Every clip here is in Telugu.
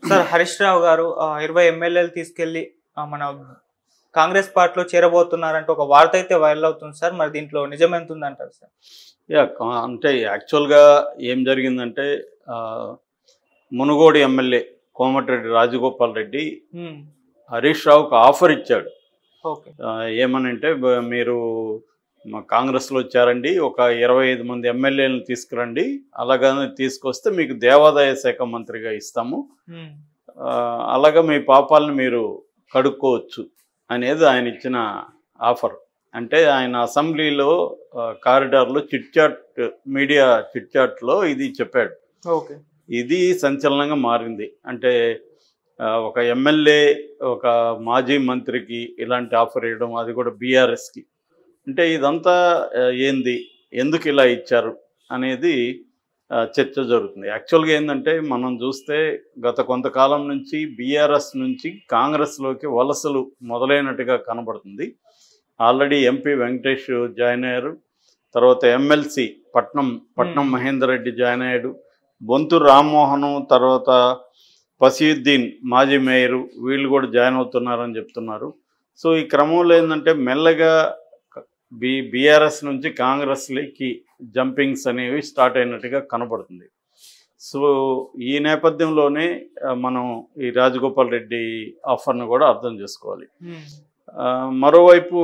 సార్ హరీష్ రావు గారు ఆ, ఇరవై ఎమ్మెల్యేలు తీసుకెళ్లి ఆ, మన కాంగ్రెస్ పార్టీలో చేరబోతున్నారంటే ఒక వార్త అయితే వైరల్ అవుతుంది సార్ మరి దీంట్లో నిజం ఎంత ఉందంటారు సార్ యా కా- అంటే యాక్చువల్గా ఏం జరిగిందంటే ఆ, మునుగోడు ఎమ్మెల్యే కోమటిరెడ్డి రాజగోపాల్ రెడ్డి ఉమ్, హరీష్ రావుకు ఆఫర్ ఇచ్చాడు ఓకే ఆ, ఏమనంటే బ- మీరు మా కాంగ్రెస్లో వచ్చారండి ఒక ఇరవై ఐదు మంది ఎమ్మెల్యేలను తీసుకురండి అలాగని తీసుకొస్తే మీకు దేవాదాయ శాఖ మంత్రిగా ఇస్తాము ఉమ్, ఆ, అలాగా మీ పాపాలను మీరు కడుక్కోవచ్చు అనేది ఆయన ఇచ్చిన ఆఫర్ అంటే ఆయన అసెంబ్లీలో ఆ, కారిడార్లో చిట్ చాట్ మీడియా చిట్ చాట్లో ఇది చెప్పాడు ఓకే ఇది సంచలనంగా మారింది అంటే ఆ, ఒక ఎమ్మెల్యే ఒక మాజీ మంత్రికి ఇలాంటి ఆఫర్ ఇవ్వడం అది కూడా బీఆర్ఎస్కి అంటే ఇదంతా ఆ, ఏంది ఎందుకు ఇలా ఇచ్చారు అనేది ఆ, చర్చ జరుగుతుంది యాక్చువల్గా ఏంటంటే మనం చూస్తే గత కొంతకాలం నుంచి బీఆర్ఎస్ నుంచి కాంగ్రెస్లోకి వలసలు మొదలైనట్టుగా కనబడుతుంది ఆల్రెడీ ఎంపీ వెంకటేష్ జాయిన్ అయ్యారు తర్వాత ఎమ్మెల్సీ పట్నం పట్నం Hmm. మహేందర్ రెడ్డి జాయిన్ అయ్యాడు బొంతు రామ్మోహన్ తర్వాత పసీయుద్దీన్ మాజీ మేయరు వీళ్ళు కూడా జాయిన్ అవుతున్నారని చెప్తున్నారు సో ఈ క్రమంలో ఏంటంటే మెల్లగా బి బీఆర్ఎస్ నుంచి కాంగ్రెస్లోకి జంపింగ్స్ అనేవి స్టార్ట్ అయినట్టుగా కనబడుతుంది సో ఈ నేపథ్యంలోనే ఆ, మనం ఈ రాజగోపాల్ రెడ్డి ఆఫర్ను కూడా అర్థం చేసుకోవాలి ఉమ్, ఆ, మరోవైపు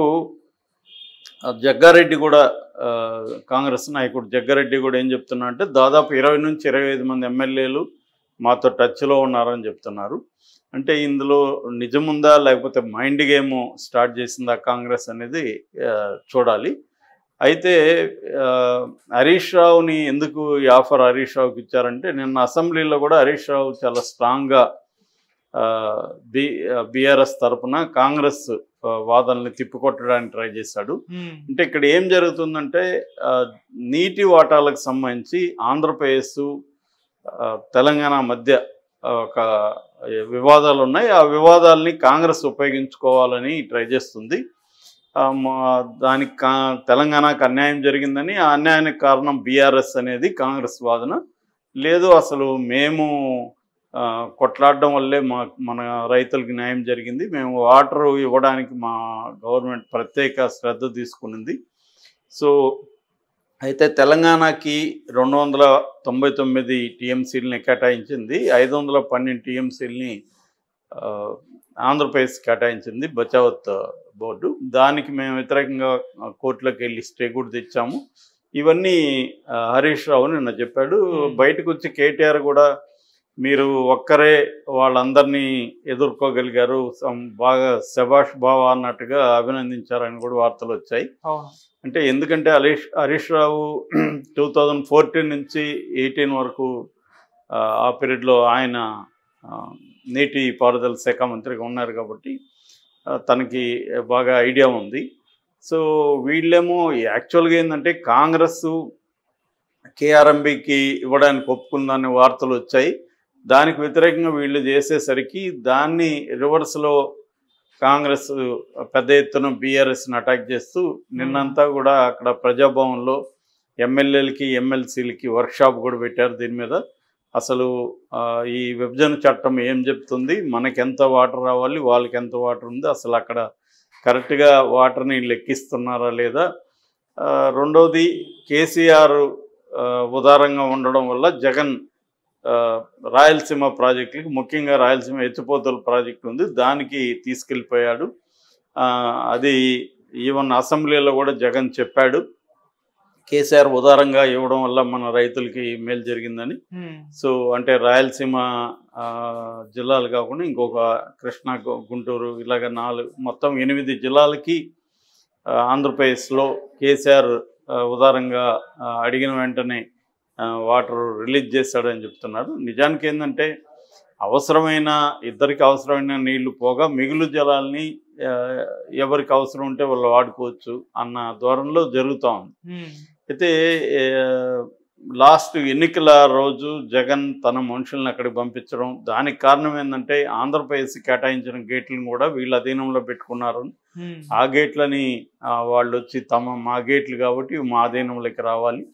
ఆ, జగ్గారెడ్డి కూడా ఆ, కాంగ్రెస్ నాయకుడు జగ్గారెడ్డి కూడా ఏం చెప్తున్నా అంటే దాదాపు ఇరవై నుంచి ఇరవై ఐదు మంది ఎమ్మెల్యేలు మాతో టచ్లో ఉన్నారని చెప్తున్నారు అంటే ఇందులో నిజముందా లేకపోతే మైండ్ గేమ్ స్టార్ట్ చేసిందా కాంగ్రెస్ అనేది ఆ, చూడాలి అయితే ఆ, హరీష్ రావుని ఎందుకు ఈ ఆఫర్ హరీష్ రావుకి ఇచ్చారంటే నిన్న అసెంబ్లీలో కూడా హరీష్ రావు చాలా స్ట్రాంగ్గా ఆ, బి బీఆర్ఎస్ తరపున కాంగ్రెస్ ఆ, వాదనల్ని తిప్పికొట్టడానికి ట్రై చేశాడు ఉమ్, అంటే ఇక్కడ ఏం జరుగుతుందంటే ఆ, నీటి వాటాలకు సంబంధించి ఆంధ్రప్రదేశ్ ఆ, తెలంగాణ మధ్య ఆ, ఒక వివాదాలు ఉన్నాయి ఆ వివాదాలని కాంగ్రెస్ ఉపయోగించుకోవాలని ట్రై చేస్తుంది ఆ, మా- దానికి కా తెలంగాణకు అన్యాయం జరిగిందని ఆ అన్యాయానికి కారణం బీఆర్ఎస్ అనేది కాంగ్రెస్ వాదన లేదు అసలు మేము ఆ, కొట్లాడడం వల్లే మా మన రైతులకు న్యాయం జరిగింది మేము వాటర్ ఇవ్వడానికి మా గవర్నమెంట్ ప్రత్యేక శ్రద్ధ తీసుకునింది సో అయితే తెలంగాణకి రెండు వందల తొంభై తొమ్మిది టీఎంసీలని కేటాయించింది ఐదు వందల పన్నెండు టీఎంసీలని ఆంధ్రప్రదేశ్ కేటాయించింది బచావత్ బోర్డు దానికి మేము వ్యతిరేకంగా ఆ, కోర్టులోకి వెళ్ళి స్టే కూడా తెచ్చాము ఇవన్నీ ఆ, హరీష్ రావు నిన్న చెప్పాడు Hmm. బయటకు వచ్చి కేటీఆర్ కూడా మీరు ఒక్కరే వాళ్ళందరినీ ఎదుర్కోగలిగారు some బాగా శభాష్ బావా అన్నట్టుగా అభినందించారని కూడా వార్తలు వచ్చాయి అవును అంటే ఎందుకంటే Harish Harish Rao two thousand fourteen నుంచి ఎయిటీన్ వరకు ఆ, ఆ పీరియడ్లో ఆయన ఆ, నీటి పారుదల శాఖ మంత్రిగా ఉన్నారు కాబట్టి ఆ, తనకి బాగా ఐడియా ఉంది సో వీళ్ళేమో యాక్చువల్గా ఏంటంటే కాంగ్రెస్ కేఆర్ఎంబికి ఇవ్వడానికి ఒప్పుకుందనే వార్తలు వచ్చాయి దానికి వ్యతిరేకంగా వీళ్ళు చేసేసరికి దాన్ని రివర్స్లో కాంగ్రెస్ పెద్ద ఎత్తున బీఆర్ఎస్ని అటాక్ చేస్తూ నిన్నంతా కూడా అక్కడ ప్రజాభవన్లో ఎమ్మెల్యేలకి ఎమ్మెల్సీలకి వర్క్షాప్ కూడా పెట్టారు దీని మీద అసలు ఆ, ఈ విభజన చట్టం ఏం చెప్తుంది మనకి ఎంత వాటర్ రావాలి వాళ్ళకి ఎంత వాటర్ ఉంది అసలు అక్కడ కరెక్ట్గా వాటర్ని లెక్కిస్తున్నారా లేదా ఆ, రెండవది కేసీఆర్ ఆ, ఉదారంగా ఉండడం వల్ల జగన్ ఆ, రాయలసీమ ప్రాజెక్టులకి ముఖ్యంగా రాయలసీమ ఎత్తిపోతల ప్రాజెక్టు ఉంది దానికి తీసుకెళ్ళిపోయాడు ఆ, అది ఈవెన్ అసెంబ్లీలో కూడా జగన్ చెప్పాడు కేసీఆర్ ఉదారంగా ఇవ్వడం వల్ల మన రైతులకి మేలు జరిగిందని ఉమ్, సో అంటే రాయలసీమ ఆ, జిల్లాలు కాకుండా ఇంకొక కృష్ణా గు- గుంటూరు ఇలాగ నాలుగు మొత్తం ఎనిమిది జిల్లాలకి ఆ, ఆంధ్రప్రదేశ్లో కేసీఆర్ ఆ, ఉదారంగా ఆ, అడిగిన వెంటనే ఆ, వాటర్ రిలీజ్ చేశాడని చెప్తున్నారు నిజానికి ఏంటంటే అవసరమైన ఇద్దరికి అవసరమైన నీళ్లు పోగా మిగులు జలాల్ని ఆ, ఎవరికి అవసరం ఉంటే వాళ్ళు వాడుకోవచ్చు అన్న ధోరణిలో జరుగుతూ ఉంది ఉమ్, అయితే ఏ, లాస్ట్ ఎన్నికల రోజు జగన్ తన మనుషుల్ని అక్కడికి పంపించడం దానికి కారణం ఏంటంటే ఆంధ్రప్రదేశ్ కేటాయించిన గేట్లను కూడా వీళ్ళ అధీనంలో పెట్టుకున్నారు ఉమ్, ఆ గేట్లని ఆ, వాళ్ళు వచ్చి తమ మా గేట్లు కాబట్టి ఇవి మా అధీనంలోకి రావాలి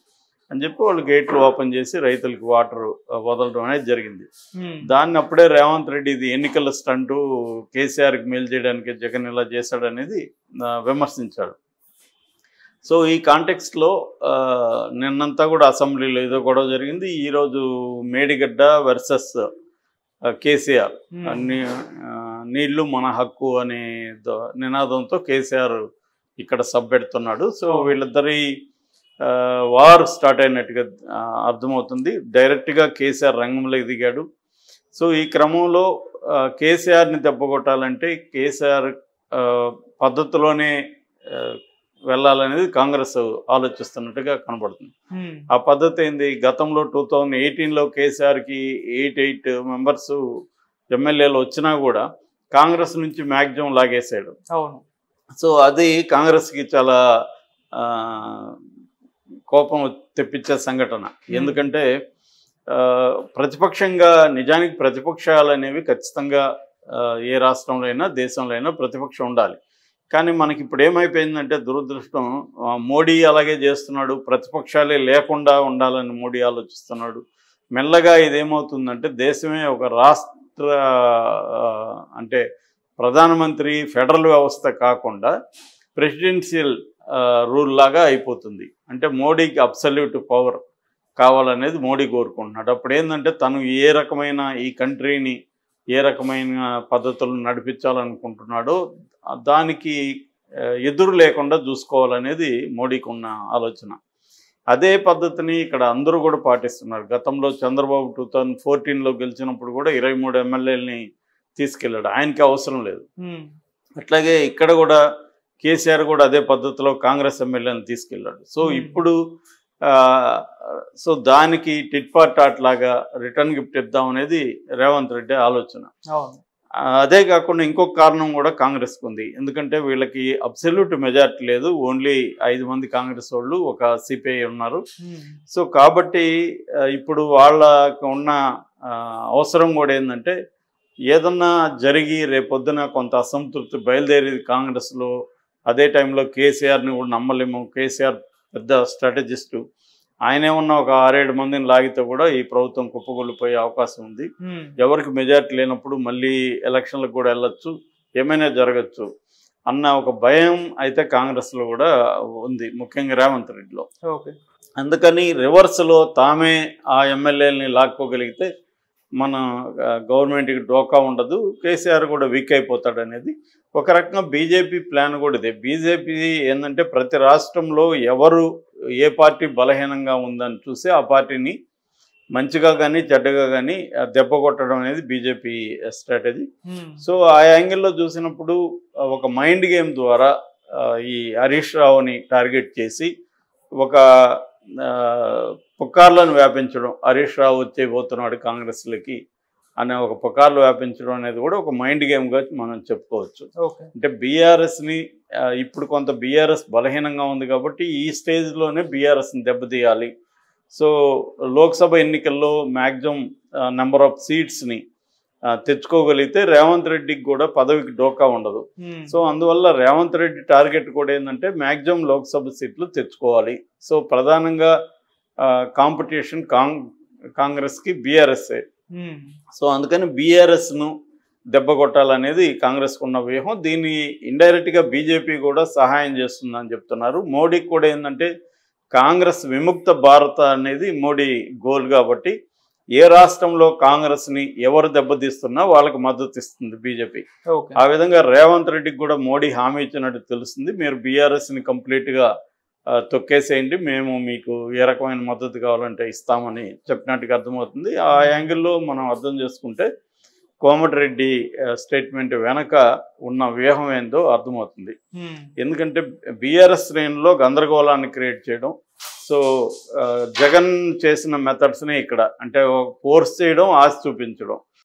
అని చెప్పి వాళ్ళు గేట్లు ఓపెన్ చేసి రైతులకు వాటర్ వదలడం అనేది జరిగింది ఉమ్, దాన్ని అప్పుడే రేవంత్ రెడ్డి ఇది ఎన్నికల స్టంటు కేసీఆర్కి మేలు చేయడానికి జగన్ ఇలా చేశాడనేది ఆ, విమర్శించాడు సో ఈ కాంటెక్స్ట్లో నిన్నంతా కూడా అసెంబ్లీలో ఏదో గొడవ జరిగింది ఈరోజు మేడిగడ్డ వర్సెస్ కేసీఆర్ ఉమ్, అన్ని ఆ, నీళ్లు మన హక్కు అనే ద- నినాదంతో కేసీఆర్ ఇక్కడ సబ్ పెడుతున్నాడు సో వీళ్ళిద్దరి ఆ, వార్ స్టార్ట్ అయినట్టుగా ఆ, అర్థమవుతుంది డైరెక్ట్గా కేసీఆర్ రంగంలోకి దిగాడు సో ఈ క్రమంలో ఆ, కేసీఆర్ని దెబ్బకొట్టాలంటే కేసీఆర్ ఆ, పద్ధతిలోనే ఆ, వెళ్ళాలనేది కాంగ్రెస్ ఆలోచిస్తున్నట్టుగా కనబడుతుంది ఉమ్, ఆ పద్ధతి ఏంది గతంలో టూ థౌజండ్ ఎయిటీన్లో కేసీఆర్కి ఎయిట్ ఎయిట్ మెంబర్స్ ఎమ్మెల్యేలు వచ్చినా కూడా కాంగ్రెస్ నుంచి మ్యాక్సిమం లాగేశాడు అవును సో అది కాంగ్రెస్కి చాలా ఆ, కోపం తెప్పించే సంఘటన ఎందుకంటే ఆ, ప్రతిపక్షంగా నిజానికి ప్రతిపక్షాలు అనేవి ఖచ్చితంగా ఆ, ఏ రాష్ట్రంలో అయినా దేశంలో అయినా ప్రతిపక్షం ఉండాలి కానీ మనకి ఇప్పుడు ఏమైపోయిందంటే దురదృష్టం ఆ, మోడీ అలాగే చేస్తున్నాడు ప్రతిపక్షాలే లేకుండా ఉండాలని మోడీ ఆలోచిస్తున్నాడు మెల్లగా ఇదేమవుతుందంటే దేశమే ఒక రాష్ట్ర ఆ, అంటే ప్రధానమంత్రి ఫెడరల్ వ్యవస్థ కాకుండా ప్రెసిడెన్షియల్ రూల్ లాగా అయిపోతుంది అంటే మోడీకి అబ్సల్యూట్ పవర్ కావాలనేది మోడీ కోరుకుంటున్నాడు అప్పుడు ఏంటంటే తను ఏ రకమైన ఈ కంట్రీని ఏ రకమైన పద్ధతులను నడిపించాలనుకుంటున్నాడో దానికి ఆ, ఎదురు లేకుండా చూసుకోవాలనేది మోడీకి ఉన్న ఆలోచన అదే పద్ధతిని ఇక్కడ అందరూ కూడా పాటిస్తున్నారు గతంలో చంద్రబాబు టూ థౌజండ్ ఫోర్టీన్లో గెలిచినప్పుడు కూడా ఇరవై మూడు ఎమ్మెల్యేలని తీసుకెళ్ళాడు ఆయనకి అవసరం లేదు ఉమ్, అట్లాగే ఇక్కడ కూడా కేసీఆర్ కూడా అదే పద్ధతిలో కాంగ్రెస్ ఎమ్మెల్యేని తీసుకెళ్ళాడు సో Hmm. ఇప్పుడు ఆ, సో దానికి టిట్ ఫార్ టాట్ లాగా రిటర్న్ గిఫ్ట్ ఇద్దాం అనేది రేవంత్ రెడ్డి ఆలోచన అవును ఆ, అదే కాకుండా ఇంకొక కారణం కూడా కాంగ్రెస్కి ఉంది ఎందుకంటే వీళ్ళకి అబ్సల్యూట్ మెజార్టీ లేదు ఓన్లీ ఐదు మంది కాంగ్రెస్ వాళ్ళు ఒక సిపిఐ ఉన్నారు ఉమ్, సో కాబట్టి ఆ, ఇప్పుడు వాళ్ళకు ఉన్న ఆ, అవసరం కూడా ఏంటంటే ఏదన్నా జరిగి రేపొద్దున కొంత అసంతృప్తి బయలుదేరి కాంగ్రెస్లో అదే టైంలో కేసీఆర్ని కూడా నమ్మలేము కేసీఆర్ పెద్ద స్ట్రాటజిస్టు ఆయనే ఉన్న ఒక ఆరేడు మందిని లాగితే కూడా ఈ ప్రభుత్వం కుప్పగొల్లిపోయే అవకాశం ఉంది ఉమ్, ఎవరికి మెజార్టీ లేనప్పుడు మళ్ళీ ఎలక్షన్లకు కూడా వెళ్ళొచ్చు ఏమైనా జరగచ్చు అన్న ఒక భయం అయితే కాంగ్రెస్లో కూడా ఉంది ముఖ్యంగా రేవంత్ రెడ్డిలో ఓకే అందుకని రివర్స్లో తామే ఆ ఎమ్మెల్యేలని లాక్కోగలిగితే మన ఆ, గవర్నమెంట్కి డోకా ఉండదు కేసీఆర్ కూడా వీక్ అయిపోతాడు అనేది ఒక రకంగా బీజేపీ ప్లాన్ కూడా ఇదే బీజేపీ ఏంటంటే ప్రతి రాష్ట్రంలో ఎవరు ఏ పార్టీ బలహీనంగా ఉందని చూసి ఆ పార్టీని మంచిగా కానీ చెడ్డగా కానీ దెబ్బ కొట్టడం అనేది బీజేపీ స్ట్రాటజీ ఉమ్, సో ఆ యాంగిల్లో చూసినప్పుడు ఆ, ఒక మైండ్ గేమ్ ద్వారా ఆ, ఈ హరీష్ రావుని టార్గెట్ చేసి ఒక ఆ, పుకార్లను వ్యాపించడం హరీష్ రావు వచ్చే పోతున్నాడు కాంగ్రెస్లకి అనే ఒక పుకార్లు వ్యాపించడం అనేది కూడా ఒక మైండ్ గేమ్గా మనం చెప్పుకోవచ్చు ఓకే అంటే బీఆర్ఎస్ని ఇప్పుడు కొంత బీఆర్ఎస్ బలహీనంగా ఉంది కాబట్టి ఈ స్టేజ్లోనే బీఆర్ఎస్ని దెబ్బతీయాలి సో లోక్సభ ఎన్నికల్లో మ్యాక్సిమం నెంబర్ ఆఫ్ సీట్స్ని తెచ్చుకోగలిగితే రేవంత్ రెడ్డికి కూడా పదవికి డోకా ఉండదు ఉమ్, సో అందువల్ల రేవంత్ రెడ్డి టార్గెట్ కూడా ఏంటంటే మ్యాక్సిమం లోక్సభ సీట్లు తెచ్చుకోవాలి సో ప్రధానంగా కాంపిటీషన్ కాంగ్ కాంగ్రెస్కి బీఆర్ఎస్ఏ ఉమ్, సో అందుకని బీఆర్ఎస్ను దెబ్బ కొట్టాలనేది కాంగ్రెస్కు ఉన్న వ్యూహం దీన్ని ఇండైరెక్ట్గా బీజేపీ కూడా సహాయం చేస్తుందని చెప్తున్నారు మోడీకి కూడా ఏంటంటే కాంగ్రెస్ విముక్త భారత అనేది మోడీ గోల్ కాబట్టి ఏ రాష్ట్రంలో కాంగ్రెస్ని ఎవరు దెబ్బతీస్తున్నా వాళ్ళకి మద్దతు ఇస్తుంది బీజేపీ ఓకే ఆ విధంగా రేవంత్ రెడ్డికి కూడా మోడీ హామీ ఇచ్చినట్టు తెలుస్తుంది మీరు బీఆర్ఎస్ని కంప్లీట్గా ఆ, తొక్కేసేయండి మేము మీకు ఏ రకమైన మద్దతు కావాలంటే ఇస్తామని చెప్పినట్టుగా అర్థమవుతుంది ఆ యాంగిల్లో మనం అర్థం చేసుకుంటే కోమటిరెడ్డి స్టేట్మెంట్ వెనక ఉన్న వ్యూహం ఏందో అర్థమవుతుంది ఉమ్, ఎందుకంటే బీఆర్ఎస్ శ్రేణిలో గందరగోళాన్ని క్రియేట్ చేయడం సో ఆ, జగన్ చేసిన మెథడ్స్నే ఇక్కడ అంటే ఫోర్స్ చేయడం ఆశ చూపించడం